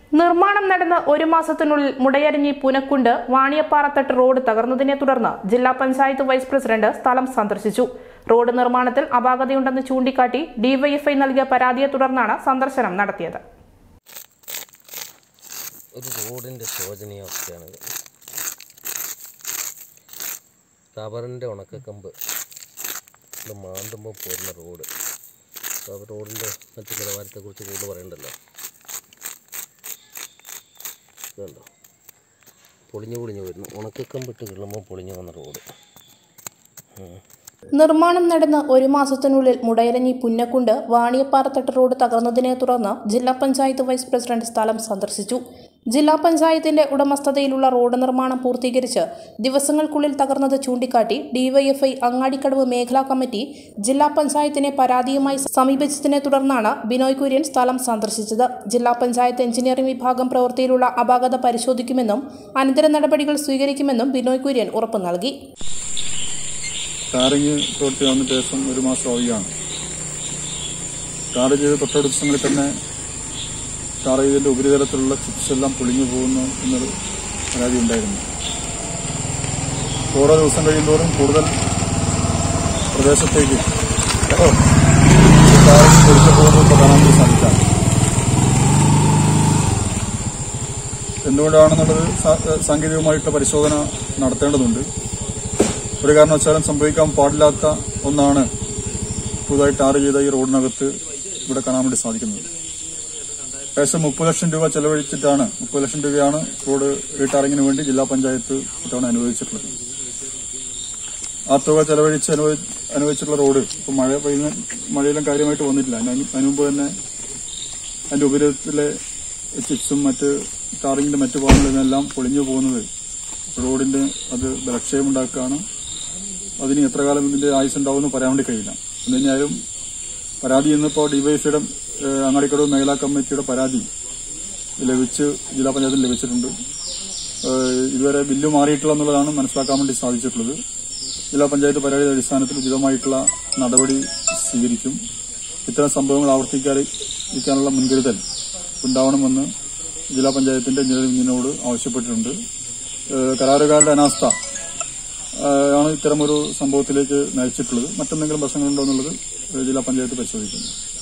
നിർമ്മാണം നടന്ന് ഒരു മാസത്തിനുള്ളിൽ മുടയരിഞ്ഞി പുനക്കുണ്ട് വാണിയപ്പാറത്തട്ട് റോഡ് തകർന്നതിനെ തുടർന്ന് ജില്ലാ പഞ്ചായത്ത് വൈസ് പ്രസിഡന്റ് സ്ഥലം സന്ദർശിച്ചു റോഡ് നിർമ്മാണത്തിൽ അപാകതയുണ്ടെന്ന് ചൂണ്ടിക്കാട്ടി ഡിവൈഎഫ്ഐ നൽകിയ പരാതിയെ തുടർന്നാണ് സന്ദർശനം നടത്തിയത് ഒരു റോഡിൻ്റെ ശോചനീയാവസ്ഥയാണിത് റബ്ബറിൻ്റെ ഉണക്കക്കമ്പ് ഇത് മാന്തുമ്പോൾ പോരുന്ന റോഡ് അപ്പോൾ ആ റോഡിൻ്റെ മറ്റു നിലവാരത്തെക്കുറിച്ച് കൂടുതൽ പറയണ്ടല്ലോ ഇതുണ്ടോ പൊളിഞ്ഞു പൊളിഞ്ഞു വരുന്നു ഉണക്കക്കമ്പിട്ട് കിള്ളുമ്പോൾ പൊളിഞ്ഞു വന്ന റോഡ് ഉം. നിർമ്മാണം നടന്ന് ഒരു മാസത്തിനുള്ളിൽ മുടയരഞ്ഞി പുന്നക്കുണ്ട് വാണിയപ്പാറത്തട്ട് റോഡ് തകർന്നതിനെ തുടർന്ന് ജില്ലാ പഞ്ചായത്ത് വൈസ് പ്രസിഡന്റ് സ്ഥലം സന്ദർശിച്ചു ജില്ലാ പഞ്ചായത്തിന്റെ ഉടമസ്ഥതയിലുള്ള റോഡ് നിർമ്മാണം പൂർത്തീകരിച്ച് ദിവസങ്ങൾക്കുള്ളിൽ തകർന്നത് ചൂണ്ടിക്കാട്ടി ഡിവൈഎഫ്ഐ അങ്ങാടിക്കടവ് മേഖലാ കമ്മിറ്റി ജില്ലാ പഞ്ചായത്തിനെ പരാതിയുമായി സമീപിച്ചതിനെ തുടർന്നാണ് ബിനോയ് കുര്യൻ സ്ഥലം സന്ദർശിച്ചത് ജില്ലാ പഞ്ചായത്ത് എഞ്ചിനീയറിംഗ് വിഭാഗം പ്രവൃത്തിയിലുള്ള അപാകത പരിശോധിക്കുമെന്നും അനന്തര നടപടികൾ സ്വീകരിക്കുമെന്നും ബിനോയ് കുര്യൻ ഉറപ്പു നൽകി ടാറിങ് പ്രവൃത്തി വന്നിട്ട് ശേഷം ഒരു മാസം ആവുകയാണ് ടാർ ചെയ്ത് തൊട്ടടുത്ത ദിവസങ്ങളിൽ തന്നെ ടാർ ചെയ്തതിന്റെ ഉപരിതലത്തിലുള്ള ചിപ്സ് എല്ലാം പൊളിഞ്ഞു പോകുന്നു എന്നൊരു പരാതി ഉണ്ടായിരുന്നു ഓരോ ദിവസം കഴിയുന്തോറും കൂടുതൽ പ്രദേശത്തേക്ക് ടാറിങ് പൊളിച്ചു പോകുന്നത് ഇപ്പോൾ കാണാൻ വേണ്ടി സാധിക്കാം എന്തുകൊണ്ടാണെന്നുള്ളത് സാ- സാങ്കേതികമായിട്ട് പരിശോധന നടത്തേണ്ടതുണ്ട് ഒരു കാരണവശാലും സംഭവിക്കാൻ പാടില്ലാത്ത ഒന്നാണ് പുതുതായി ടാർ ചെയ്ത ഈ റോഡിനകത്ത് ഇവിടെ കാണാൻ വേണ്ടി സാധിക്കുന്നത് ഏകദേശം മുപ്പത് ലക്ഷം രൂപ ചെലവഴിച്ചിട്ടാണ് മുപ്പത് ലക്ഷം രൂപയാണ് റോഡ് റീടാറിങ്ങിന് വേണ്ടി ജില്ലാ പഞ്ചായത്ത് ഇത്തവണ അനുവദിച്ചിട്ടുള്ളത് ആ തുക ചെലവഴിച്ച് അനുവദി- അനുവദിച്ചിട്ടുള്ള റോഡ് ഇപ്പൊ മഴ പെയ്യുന്ന മഴയെല്ലാം കാര്യമായിട്ട് വന്നിട്ടില്ല അതിന് അതിന് മുമ്പ് തന്നെ അതിന്റെ ഉപരിതലത്തിലെ ചിപ്സും മറ്റ് ടാറിങ്ങിന്റെ മറ്റു ഭാഗങ്ങളിൽ നിന്നെല്ലാം പൊളിഞ്ഞു പോകുന്നത് റോഡിന്റെ അത് ബലക്ഷയമുണ്ടാക്കുകയാണ് അതിന് എത്ര കാലം ഇതിന്റെ ആയുസ് ഉണ്ടാവുമെന്ന് പറയാൻ വേണ്ടി കഴിയില്ല എന്തുതന്നെയായാലും പരാതി ഇന്നിപ്പോൾ ഡിവൈഎഫ്ഐയുടെ അങ്ങാടിക്കടവ് മേഖലാ കമ്മിറ്റിയുടെ പരാതി ലഭിച്ച് ജില്ലാ പഞ്ചായത്തിന് ലഭിച്ചിട്ടുണ്ട് ഏഹ് ഇതുവരെ ബില്ല് മാറിയിട്ടില്ല എന്നുള്ളതാണ് മനസ്സിലാക്കാൻ വേണ്ടി സാധിച്ചിട്ടുള്ളത് ജില്ലാ പഞ്ചായത്ത് പരാതിയുടെ അടിസ്ഥാനത്തിൽ ഉചിതമായിട്ടുള്ള നടപടി സ്വീകരിക്കും ഇത്തരം സംഭവങ്ങൾ ആവർത്തിക്കാതിരിക്കാനുള്ള മുൻകരുതൽ ഉണ്ടാവണമെന്ന് ജില്ലാ പഞ്ചായത്തിന്റെ എഞ്ചിനീയറിംഗിനോട് ആവശ്യപ്പെട്ടിട്ടുണ്ട് ഏഹ് കരാറുകാരുടെ അനാസ്ഥ ഏഹ് ആണ് ഇത്തരമൊരു സംഭവത്തിലേക്ക് നയിച്ചിട്ടുള്ളത് മറ്റെന്തെങ്കിലും പ്രശ്നങ്ങളുണ്ടോ എന്നുള്ളത് ഏഹ് ജില്ലാ പഞ്ചായത്ത് പരിശോധിക്കുന്നു